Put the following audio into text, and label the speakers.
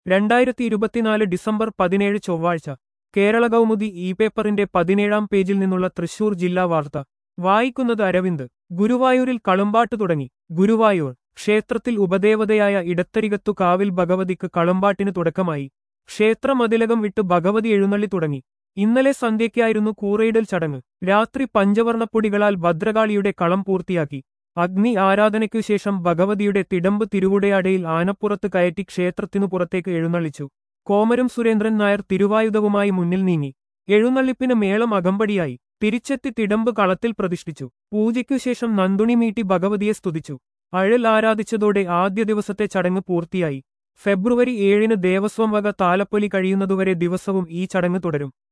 Speaker 1: രണ്ടായിരത്തി ഇരുപത്തിനാല് ഡിസംബർ പതിനേഴ് ചൊവ്വാഴ്ച കേരള കൗമുദി ഇ പേപ്പറിന്റെ പതിനേഴാം പേജിൽ നിന്നുള്ള തൃശൂർ ജില്ലാ വാർത്ത വായിക്കുന്നത് അരവിന്ദ് ഗുരുവായൂരിൽ കളുമ്പാട്ട് തുടങ്ങി ഗുരുവായൂർ ക്ഷേത്രത്തിൽ ഉപദേവതയായ ഇടത്തരികത്തു കാവിൽ ഭഗവതിക്ക് കളുമ്പാട്ടിന് തുടക്കമായി ക്ഷേത്രമതിലകം വിട്ട് ഭഗവതി എഴുന്നള്ളി തുടങ്ങി ഇന്നലെ സന്ധ്യയ്ക്കായിരുന്നു കൂറയിടൽ ചടങ്ങ് രാത്രി പഞ്ചവർണപ്പൊടികളാൽ ഭദ്രകാളിയുടെ കളം പൂർത്തിയാക്കി അഗ്നി ആരാധനയ്ക്കു ശേഷം ഭഗവതിയുടെ തിടമ്പ് തിരുവുടയാടയിൽ ആനപ്പുറത്ത് കയറ്റി ക്ഷേത്രത്തിനു പുറത്തേക്ക് എഴുന്നള്ളിച്ചു കോമരം സുരേന്ദ്രൻ നായർ തിരുവായുധവുമായി മുന്നിൽ നീങ്ങി എഴുന്നള്ളിപ്പിന് മേളം അകമ്പടിയായി തിരിച്ചെത്തി തിടമ്പ് കളത്തിൽ പ്രതിഷ്ഠിച്ചു പൂജയ്ക്കു ശേഷം നന്ദുണി മീട്ടി ഭഗവതിയെ സ്തുതിച്ചു അഴൽ ആരാധിച്ചതോടെ ആദ്യ ദിവസത്തെ ചടങ്ങ് പൂർത്തിയായി ഫെബ്രുവരി ഏഴിന് ദേവസ്വം വക താലപ്പൊലി കഴിയുന്നതുവരെ ദിവസവും ഈ ചടങ്ങ് തുടരും